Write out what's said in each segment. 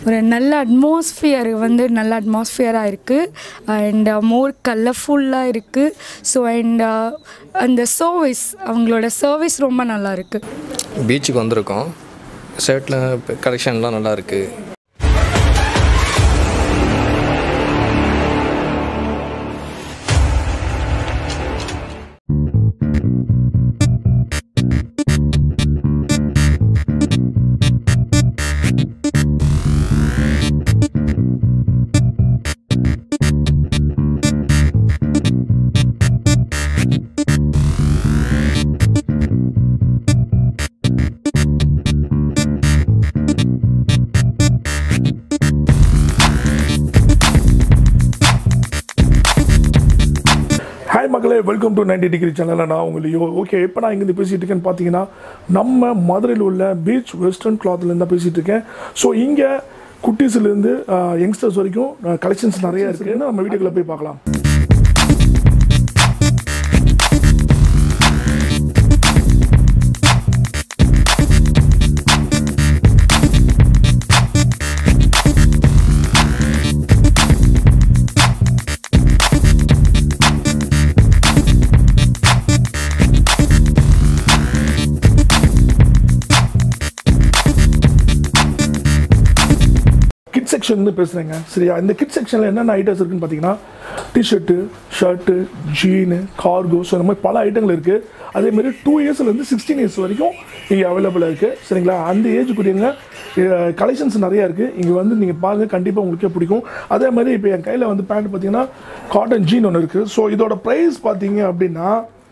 ஒரு நல்ல அட்மாஸ்ஃபியர் வந்து நல்ல அட்மாஸ்ஃபியராக இருக்குது அண்ட் மோர் கலர்ஃபுல்லாக இருக்குது ஸோ அண்ட் அந்த சர்வீஸ் அவங்களோட சர்வீஸ் ரொம்ப நல்லா இருக்குது பீச்சுக்கு வந்திருக்கோம் ஷர்ட்டில் கலெக்ஷன்லாம் நல்லா இருக்குது ஹாய் மக்களே வெல்கம் டு 90 டிகிரி சேனலில் நான் உங்களையோ ஓகே இப்போ நான் இங்கேருந்து பேசிகிட்டு இருக்கேன்னு பார்த்தீங்கன்னா நம்ம மதுரையில் உள்ள பீச் வெஸ்டர்ன் கிளாத்லேருந்து தான் பேசிகிட்டு இருக்கேன் ஸோ இங்கே குட்டீஸ்லேருந்து யங்ஸ்டர்ஸ் வரைக்கும் கலெக்ஷன்ஸ் நிறைய இருக்குன்னு நம்ம வீடியோக்குள்ளே போய் பார்க்கலாம் கிட் செக்ஷன் பேசுகிறேங்க சரியா இந்த கிட் செக்ஷனில் என்னென்ன ஐட்டம்ஸ் இருக்குன்னு பார்த்தீங்கன்னா T-shirt shirt jean cargo so இந்த மாதிரி பல ஐட்டங்கள் இருக்குது அதேமாதிரி டூ இயர்ஸ்லேருந்து சிக்ஸ்டீன் இயர்ஸ் வரைக்கும் இங்கே அவைலபிளாக இருக்குது சரிங்களா அந்த ஏஜ் கூடியவங்க கலெக்ஷன்ஸ் நிறையா இருக்குது இங்கே வந்து நீங்கள் பாருங்கள் கண்டிப்பாக உங்களுக்கே பிடிக்கும் அதே மாதிரி இப்போ என் கையில் வந்து பேண்ட் பார்த்தீங்கன்னா காட்டன் ஜீன் ஒன்று இருக்குது ஸோ இதோட ப்ரைஸ் பார்த்தீங்க அப்படின்னா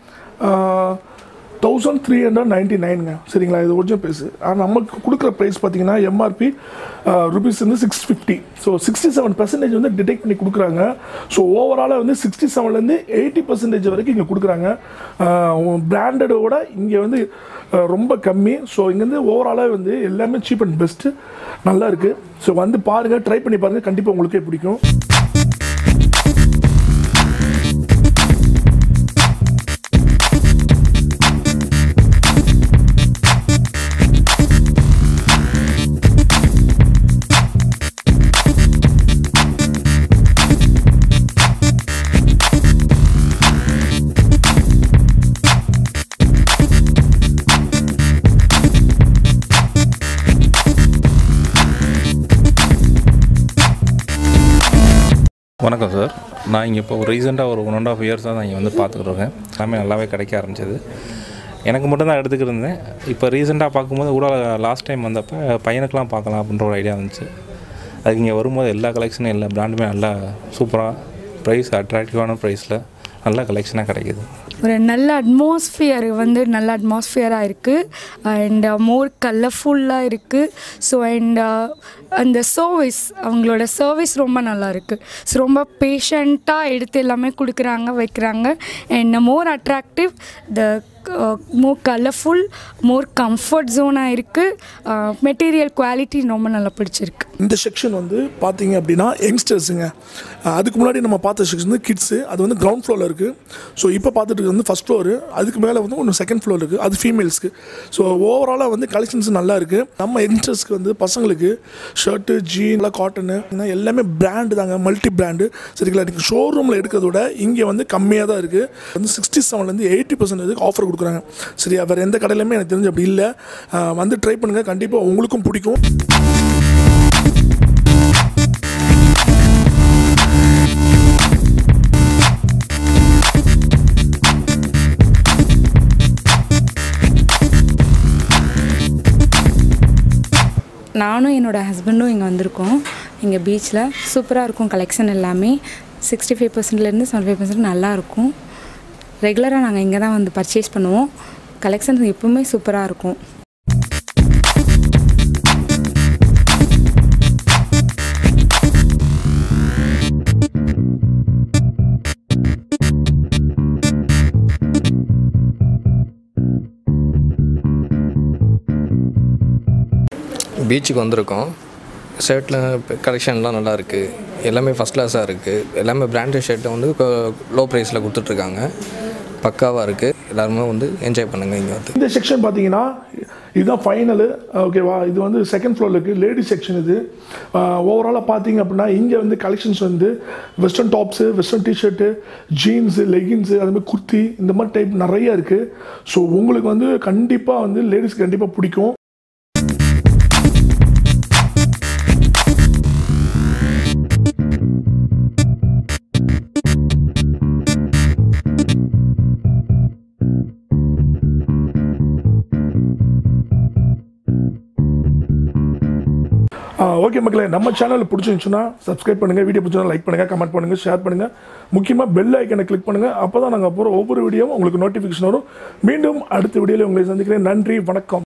தௌசண்ட் த்ரீ ஹண்ட்ரட் நைன்ட்டி நைனுங்க சரிங்களா இது ஒரிஜினல் ப்ரைஸ் ஆனால் நமக்கு கொடுக்குற ப்ரைஸ் பார்த்தீங்கன்னா எம்ஆர்பி ருபீஸ் வந்து six fifty so sixty seven percentage வந்து டிடெக்ட் பண்ணி கொடுக்குறாங்க ஸோ ஓவராலாக வந்து சிக்ஸ்டி செவன்லேருந்து எயிட்டி பர்சன்டேஜ் வரைக்கும் இங்கே கொடுக்குறாங்க பிராண்டடோட இங்கே வந்து அஹ், ரொம்ப கம்மி ஸோ இங்கேருந்து ஓவராலாக வந்து எல்லாமே சீப் அண்ட் பெஸ்ட்டு நல்லா இருக்குது ஸோ வந்து பாருங்கள் ட்ரை பண்ணி பாருங்கள் கண்டிப்பாக உங்களுக்கே பிடிக்கும் வணக்கம் சார் நான் இங்கே இப்போ ரீசெண்டாக ஒரு ஒன் அண்ட் ஆஃப் இயர்ஸாக தான் இங்கே வந்து பார்த்துக்கிட்டு இருக்கேன் எல்லாமே நல்லாவே கிடைக்க ஆரம்பிச்சது எனக்கு மட்டும் தான் எடுத்துக்கிட்டு இருந்தேன் இப்போ ரீசெண்டாக பார்க்கும்போது கூட லாஸ்ட் டைம் வந்தப்போ பையனுக்கெலாம் பார்க்கலாம் அப்படின்ற ஒரு ஐடியா இருந்துச்சு அதுக்கு இங்கே வரும்போது எல்லா கலெக்ஷனும் எல்லா பிராண்டுமே நல்லா சூப்பராக ப்ரைஸ் அட்ராக்டிவான ப்ரைஸில் நல்ல கலெக்ஷனாக கிடைக்குது ஒரு நல்ல அட்மாஸ்ஃபியர் வந்து நல்ல அட்மாஸ்ஃபியராக இருக்குது அண்ட் மோர் கலர்ஃபுல்லாக இருக்குது ஸோ அண்ட் அந்த சர்வீஸ் அவங்களோட சர்வீஸ் ரொம்ப நல்லா இருக்குது ஸோ ரொம்ப பேஷண்ட்டாக எடுத்து எல்லாமே கொடுக்குறாங்க வைக்கிறாங்க and more attractive the more colourful more comfort ஜோனாக இருக்குது மெட்டீரியல் குவாலிட்டி ரொம்ப நல்லா பிடிச்சிருக்கு இந்த செக்ஷன் வந்து பார்த்தீங்க அப்படின்னா யங்ஸ்டர்ஸுங்க அதுக்கு முன்னாடி நம்ம பார்த்த செக்ஷன் வந்து கிட்ஸு அது வந்து கிரவுண்ட் ஃப்ளோரில் இருக்குது ஸோ இப்போ பார்த்துட்டு இருக்கிறது வந்து ஃபஸ்ட் ஃப்ளோரு அதுக்கு மேலே வந்து ஒன்று செகண்ட் ஃப்ளோர் இருக்குது அது ஃபீமேல்ஸ்க்கு ஸோ ஓவராலாக வந்து கலெக்ஷன்ஸ் நல்லா இருக்குது நம்ம யங்ஸ்டர்ஸ்க்கு வந்து பசங்களுக்கு ஷர்ட்டு ஜீன்லாம் காட்டனு எல்லாமே பிராண்டு தாங்க மல்டி பிராண்டு சரிங்களா நீங்கள் ஷோரூமில் எடுக்கிறத விட இங்கே வந்து கம்மியாக தான் இருக்குது வந்து சிக்ஸ்டி செவன்லேருந்து எயிட்டி பர்சன்டேஜ் ஆஃபர் கொடுக்குறாங்க சரியா வேறு எந்த கடையிலுமே எனக்கு தெரிஞ்சு அப்படி இல்லை அஹ் வந்து ட்ரை பண்ணுங்கள் கண்டிப்பாக உங்களுக்கும் பிடிக்கும் நானும் என்னோடய ஹஸ்பண்டும் இங்கே வந்திருக்கோம் இங்கே பீச்சில் சூப்பராக இருக்கும் கலெக்ஷன் எல்லாமே சிக்ஸ்டி ஃபைவ் பர்சன்ட்லேருந்து செவன்டி ஃபைவ் பர்சன்ட் நல்லாயிருக்கும் ரெகுலராக நாங்கள் இங்கே தான் வந்து பர்ச்சேஸ் பண்ணுவோம் கலெக்ஷன்ஸ் எப்பவுமே சூப்பராக இருக்கும் பீச்சுக்கு வந்திருக்கோம் ஷர்ட்டில் கலெக்ஷன்லாம் நல்லா இருக்குது எல்லாமே ஃபஸ்ட் கிளாஸாக இருக்குது எல்லாமே பிராண்டட் ஷர்ட்டை வந்து லோ ப்ரைஸில் கொடுத்துட்ருக்காங்க பக்காவாக இருக்குது எல்லாருமே வந்து என்ஜாய் பண்ணுங்கள் இங்கே வந்து இந்த செக்ஷன் பார்த்தீங்கன்னா இதுதான் ஃபைனலு ஓகேவா இது வந்து செகண்ட் ஃப்ளோரில் இருக்குது லேடி செக்ஷன் இது ஓவராலாக பார்த்தீங்க அப்படின்னா இங்கே வந்து கலெக்ஷன்ஸ் வந்து western tops western T-shirt jeans leggings அதுமாதிரி குர்த்தி இந்த மாதிரி டைப் நிறைய இருக்குது ஸோ உங்களுக்கு வந்து கண்டிப்பாக வந்து லேடிஸ்க்கு கண்டிப்பாக பிடிக்கும் ஓகே மக்களே நம்ம சேனல் பிடிச்சிருந்துச்சுன்னா சப்ஸ்கிரைப் பண்ணுங்கள் வீடியோ பிடிச்சா லைக் பண்ணுங்கள் கமெண்ட் பண்ணுங்கள் ஷேர் பண்ணுங்கள் முக்கியமாக பெல் ஐக்கனை கிளிக் பண்ணுங்கள் அப்போ தான் நாங்கள் போகிற ஒவ்வொரு வீடியோவும் உங்களுக்கு நோட்டிஃபிகேஷன் வரும் மீண்டும் அடுத்த வீடியோவில் உங்களை சந்திக்கிறேன் நன்றி வணக்கம்